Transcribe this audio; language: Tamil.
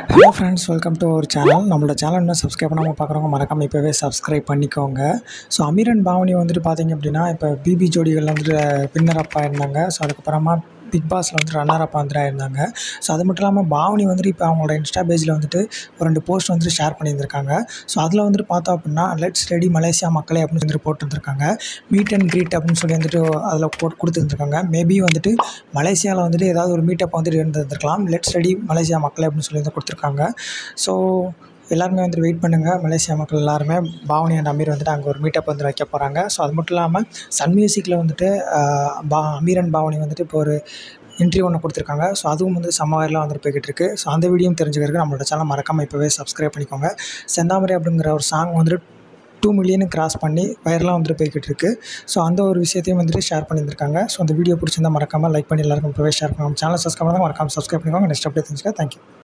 hello friends welcome to our channel நம்மளோட சேனல் இன்னும் சப்ஸ்கிரைப் பண்ணாமல் பார்க்குறவங்க மறக்காம இப்போவே சப்ஸ்கிரைப் பண்ணிக்கோங்க ஸோ அமீரன் பாவனி வந்துட்டு பார்த்தீங்க அப்படின்னா இப்போ பிபி ஜோடிகளில் வந்துட்டு வின்னர் அப்பா இருந்தாங்க ஸோ அதுக்கப்புறமா பிக் பாஸில் வந்துட்டு ரன்னர் அப்பா வந்துட்டு இருந்தாங்க ஸோ அது மட்டும் இல்லாமல் பாவனி வந்துட்டு இப்போ அவங்களோட இன்ஸ்டா பேஜில் வந்துட்டு ஒரு ரெண்டு போஸ்ட் வந்துட்டு ஷேர் பண்ணியிருந்திருக்காங்க ஸோ அதில் வந்துட்டு பார்த்தோம் அப்படின்னா லெட்ஸ் ரெடி மலேசியா மக்களே அப்படின்னு வந்துட்டு போட்டுருந்துருக்காங்க மீட் அண்ட் க்ரீட் அப்படின்னு சொல்லி வந்துட்டு அதில் போட்டு கொடுத்துருந்துருக்காங்க மேபி வந்துட்டு மலேசியாவில் வந்துட்டு ஏதாவது ஒரு மீட்டப் வந்துட்டு இருந்திருக்கலாம் லெட்ஸ் ரெடி மலேசியா மக்களே அப்படின்னு சொல்லி வந்து கொடுத்துருக்காங்க ஸோ எல்லாருமே வந்துட்டு வெயிட் பண்ணுங்கள் மலேசியா மக்கள் எல்லாருமே பாவனி அண்ட் அமீர் வந்துட்டு அங்கே ஒரு மீட்டப் வந்து வைக்க போகிறாங்க ஸோ அது மட்டும் இல்லாமல் சன் மியூசிக்கில் வந்துட்டு ஆஹ், பா அமீர் அண்ட் பாவனி வந்துட்டு இப்போ ஒரு இன்டர்வியூ ஒன்று கொடுத்துருக்காங்க ஸோ அதுவும் வந்து செம்ம வைரலாக வந்துட்டு போய்கிட்டு இருக்கு ஸோ அந்த வீடியோவும் தெரிஞ்சுக்கிறதுக்கு நம்மளோட சேனல் மறக்காமல் இப்போவே சப்ஸ்கிரைப் பண்ணிக்கோங்க செந்தாமரை அப்படிங்கிற ஒரு சாங் வந்துட்டு டூ மில்லியனு கிராஸ் பண்ணி வைரலாக வந்துட்டு போய்கிட்டு இருக்கு ஸோ அந்த ஒரு விஷயத்தையும் வந்துட்டு ஷேர் பண்ணியிருக்காங்க ஸோ அந்த வீடியோ பிடிச்சிருந்தா மறக்காமல் லைக் பண்ணி எல்லாருக்கும் இப்போவே ஷேர் பண்ணுவாங்க சேனல் சப்ஸ்கிரைப் பண்ணால் மறக்காமல் சப்ஸ்கிரைப் பண்ணிக்கோங்க நெக்ஸ்ட் அப்டேட் தெரிஞ்சுக்க தேங்க்யூ